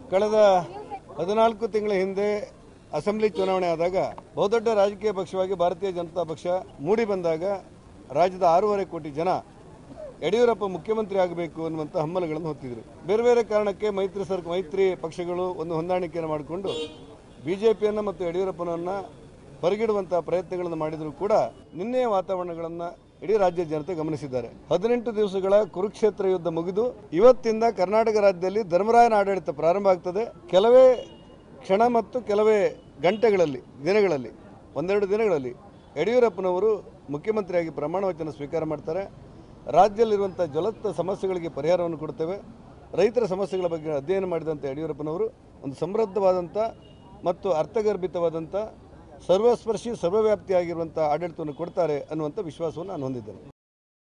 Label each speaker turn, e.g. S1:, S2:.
S1: ಕಳೆದ ಹದಿನಾಲ್ಕು ತಿಂಗಳ ಹಿಂದೆ ಅಸೆಂಬ್ಲಿ ಚುನಾವಣೆ ಆದಾಗ ಬಹುದೊಡ್ಡ ರಾಜಕೀಯ ಪಕ್ಷವಾಗಿ ಭಾರತೀಯ ಜನತಾ ಪಕ್ಷ ಮೂಡಿ ಬಂದಾಗ ರಾಜ್ಯದ ಆರೂವರೆ ಕೋಟಿ ಜನ ಯಡಿಯೂರಪ್ಪ ಮುಖ್ಯಮಂತ್ರಿ ಆಗಬೇಕು ಅನ್ನುವಂಥ ಹಮ್ಮಲಗಳನ್ನು ಹೊತ್ತಿದ್ರು ಬೇರೆ ಬೇರೆ ಕಾರಣಕ್ಕೆ ಮೈತ್ರಿ ಸರ್ ಮೈತ್ರಿ ಪಕ್ಷಗಳು ಒಂದು ಹೊಂದಾಣಿಕೆಯನ್ನು ಮಾಡಿಕೊಂಡು ಬಿಜೆಪಿಯನ್ನು ಮತ್ತು ಯಡಿಯೂರಪ್ಪನನ್ನು ಹೊರಗಿಡುವಂತಹ ಪ್ರಯತ್ನಗಳನ್ನು ಮಾಡಿದರೂ ಕೂಡ ನಿನ್ನೆಯ ವಾತಾವರಣಗಳನ್ನು ಇಡೀ ರಾಜ್ಯ ಜನತೆ ಗಮನಿಸಿದ್ದಾರೆ ಹದಿನೆಂಟು ದಿವಸಗಳ ಕುರುಕ್ಷೇತ್ರ ಯುದ್ಧ ಮುಗಿದು ಇವತ್ತಿಂದ ಕರ್ನಾಟಕ ರಾಜ್ಯದಲ್ಲಿ ಧರ್ಮರಾಯನ ಆಡಳಿತ ಪ್ರಾರಂಭ ಆಗ್ತದೆ ಕೆಲವೇ ಕ್ಷಣ ಮತ್ತು ಕೆಲವೇ ಗಂಟೆಗಳಲ್ಲಿ ದಿನಗಳಲ್ಲಿ ಒಂದೆರಡು ದಿನಗಳಲ್ಲಿ ಯಡಿಯೂರಪ್ಪನವರು ಮುಖ್ಯಮಂತ್ರಿಯಾಗಿ ಪ್ರಮಾಣ ವಚನ ಸ್ವೀಕಾರ ಮಾಡ್ತಾರೆ ರಾಜ್ಯದಲ್ಲಿರುವಂಥ ಜ್ವಲಂತ ಸಮಸ್ಯೆಗಳಿಗೆ ಪರಿಹಾರವನ್ನು ಕೊಡ್ತೇವೆ ರೈತರ ಸಮಸ್ಯೆಗಳ ಬಗ್ಗೆ ಅಧ್ಯಯನ ಮಾಡಿದಂಥ ಯಡಿಯೂರಪ್ಪನವರು ಒಂದು ಸಮೃದ್ಧವಾದಂಥ ಮತ್ತು ಅರ್ಥಗರ್ಭಿತವಾದಂಥ ಸರ್ವಸ್ಪರ್ಶಿ ಸರ್ವವ್ಯಾಪ್ತಿಯಾಗಿರುವಂಥ ಆಡಳಿತವನ್ನು ಕೊಡ್ತಾರೆ ಅನ್ನುವಂಥ ವಿಶ್ವಾಸವನ್ನು ನಾನು ಹೊಂದಿದ್ದೇನೆ